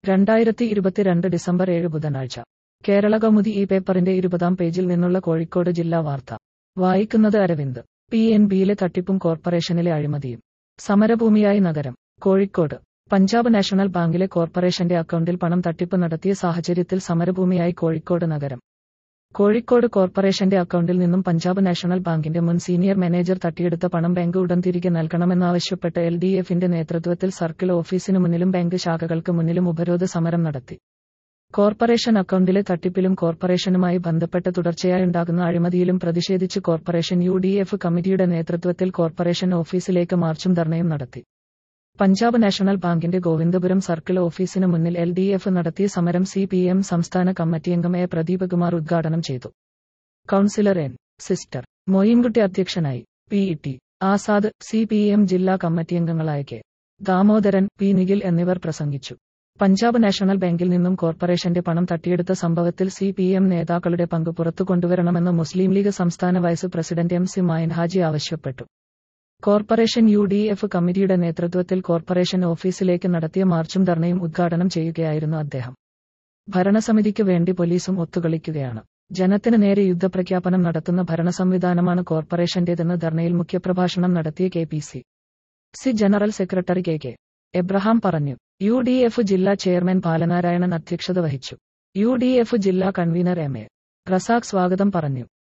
രണ്ടായിരത്തി ഇരുപത്തിരണ്ട് ഡിസംബർ ഏഴ് ബുധനാഴ്ച കേരള കൗമുദി ഈ പേപ്പറിന്റെ ഇരുപതാം പേജിൽ നിന്നുള്ള കോഴിക്കോട് ജില്ലാ വാർത്ത വായിക്കുന്നത് അരവിന്ദ് പി എൻ ബിയിലെ തട്ടിപ്പും കോർപ്പറേഷനിലെ അഴിമതിയും സമരഭൂമിയായി നഗരം കോഴിക്കോട് പഞ്ചാബ് നാഷണൽ ബാങ്കിലെ കോർപ്പറേഷന്റെ അക്കൗണ്ടിൽ പണം തട്ടിപ്പ് നടത്തിയ സാഹചര്യത്തിൽ സമരഭൂമിയായി കോഴിക്കോട് നഗരം കോഴിക്കോട് കോർപ്പറേഷന്റെ അക്കൗണ്ടിൽ നിന്നും പഞ്ചാബ് നാഷണൽ ബാങ്കിന്റെ മുൻ സീനിയർ മാനേജർ തട്ടിയെടുത്ത പണം ബാങ്ക് ഉടൻ തിരികെ നൽകണമെന്നാവശ്യപ്പെട്ട് എൽ ഡി എഫിന്റെ നേതൃത്വത്തിൽ സർക്കിൾ ഓഫീസിനു മുന്നിലും ബാങ്ക് ശാഖകൾക്ക് മുന്നിലും ഉപരോധ സമരം നടത്തി കോർപ്പറേഷൻ അക്കൗണ്ടിലെ തട്ടിപ്പിലും കോർപ്പറേഷനുമായി ബന്ധപ്പെട്ട് തുടർച്ചയായുണ്ടാകുന്ന അഴിമതിയിലും പ്രതിഷേധിച്ച് കോർപ്പറേഷൻ യു ഡി എഫ് കമ്മിറ്റിയുടെ നേതൃത്വത്തിൽ കോർപ്പറേഷൻ ഓഫീസിലേക്ക് മാർച്ചും ധർണയും നടത്തി പഞ്ചാബ് നാഷണൽ ബാങ്കിന്റെ ഗോവിന്ദപുരം സർക്കിൾ ഓഫീസിന് മുന്നിൽ എൽ ഡി എഫ് നടത്തിയ സമരം സി പി എം സംസ്ഥാന കമ്മിറ്റിയംഗം എ പ്രദീപ് കുമാർ ഉദ്ഘാടനം ചെയ്തു കൌൺസിലർ എൻ സിസ്റ്റർ മൊയ്യൻകുട്ടി അധ്യക്ഷനായി P E T Azad C P M ജില്ലാ കമ്മിറ്റിയംഗങ്ങളായ കെ ദാമോദരൻ പി നിഖിൽ എന്നിവർ പ്രസംഗിച്ചു പഞ്ചാബ് നാഷണൽ ബാങ്കിൽ നിന്നും കോർപ്പറേഷന്റെ പണം തട്ടിയെടുത്ത സംഭവത്തിൽ സി പി എം നേതാക്കളുടെ പങ്ക് പുറത്തു കൊണ്ടുവരണമെന്ന് മുസ്ലിം ലീഗ് സംസ്ഥാന vice president M C Mayan Haji ആവശ്യപ്പെട്ടു കോർപ്പറേഷൻ യു ഡി എഫ് കമ്മിറ്റിയുടെ നേതൃത്വത്തിൽ കോർപ്പറേഷൻ ഓഫീസിലേക്ക് നടത്തിയ മാർച്ചും ധർണയും ഉദ്ഘാടനം ചെയ്യുകയായിരുന്നു അദ്ദേഹം ഭരണസമിതിക്ക് വേണ്ടി പോലീസും ഒത്തുകളിക്കുകയാണ് ജനത്തിന് നേരെ യുദ്ധപ്രഖ്യാപനം നടത്തുന്ന ഭരണസംവിധാനമാണ് കോർപ്പറേഷന്റേതെന്ന് ധർണയിൽ മുഖ്യപ്രഭാഷണം നടത്തിയ K P C C general secretary K K Abraham പറഞ്ഞു യു ഡി എഫ് ജില്ലാ ചെയർമാൻ ബാലനാരായണൻ അധ്യക്ഷത വഹിച്ചു യു ഡി എഫ് ജില്ലാ കൺവീനർ എം എ റസാഖ് സ്വാഗതം പറഞ്ഞു